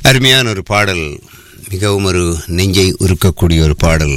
அருமையான ஒரு பாடல் மிகவும் ஒரு நெஞ்சை உருக்கக்கூடிய ஒரு பாடல்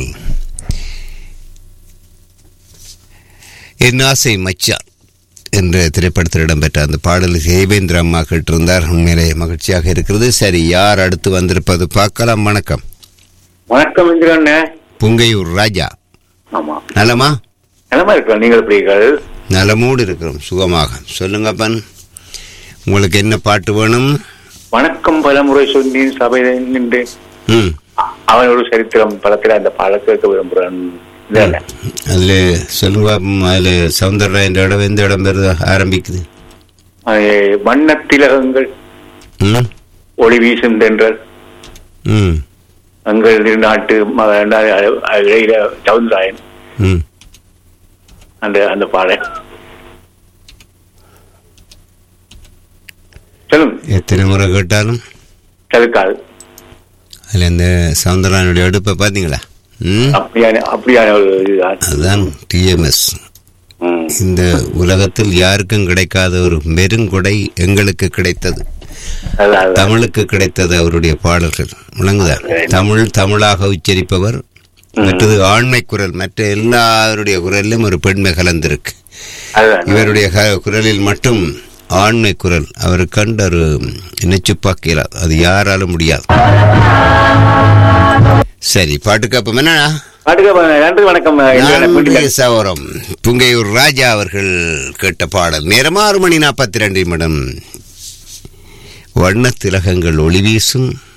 என் ஆசை மச்சான் என்ற திரைப்படத்தில் இடம்பெற்ற அந்த பாடல் தேவேந்திர அம்மா கேட்டிருந்தார் உண்மையிலே மகிழ்ச்சியாக இருக்கிறது சரி யார் அடுத்து வந்திருப்பது பார்க்கலாம் வணக்கம் வணக்கம் இந்திரன் புங்கையூர் ராஜா ஆமா நலமா நிலமா இருக்கிறோம் நீங்கள் எப்படிகள் நலமோடு இருக்கிறோம் சுகமாக சொல்லுங்கப்பன் உங்களுக்கு என்ன பாட்டு வேணும் வணக்கம் பலமுறை சொன்னேன் சபையில் நின்று ம் அ- அவன் ஒரு சரித்திரம் படத்தில் அந்த பாடல் கேட்க விரும்புகிறேன் இல்ல அதில் சொல்லுங்க பாப்போம். அதில் சவுந்தரராயன் இடம் எந்த இடம் பெறுது ஆரம்பிக்குது வண்ணத் திலகங்கள் ம் ஒளி வீசும் தென்றல் ம் எங்கள் நாட்டு ம- இடையில சவுந்தராயன் ம் அந்த அந்த பாடல் சொல்லுங்க எத்தனை முறை கேட்டாலும் தடுக்காது அதில் இந்த சவுந்தரராயனுடைய அடுப்பை பார்த்தீங்களா ம் அப்படியான அப்படியான ஒரு இதுதான் அதுதான் டிஎம்எஸ் ம். இந்த உலகத்தில் யாருக்கும் கிடைக்காத ஒரு பெருங்கொடை எங்களுக்கு கிடைத்தது அதான், அதான். தமிழுக்கு கிடைத்தது அவருடைய பாடல்கள் விளங்குதா தமிழ் தமிழாக உச்சரிப்பவர் மற்றது ஆண்மை குரல் மற்ற எல்லாருடைய குரலிலும் ஒரு பெண்மை கலந்திருக்கு அதுதான் இவருடைய க- குரலில் மட்டும் ஆண்மை குரல் அவர் கண்ட ஒரு நெச்சுப்பாக்கிறார் அது யாராலும் முடியாது சரி பாட்டுக்கு அப்ப என்னடா பாட்டுக்கு அப்ப நன்றி வணக்கம் இந்திரன். நன்றி சவரம் புங்கையூர் ராஜா அவர்கள் கேட்ட பாடல் நேரம் ஆறு மணி நாற்பத்தி ரெண்டு நிமிடம் வண்ண திலகங்கள் ஒளி வீசும்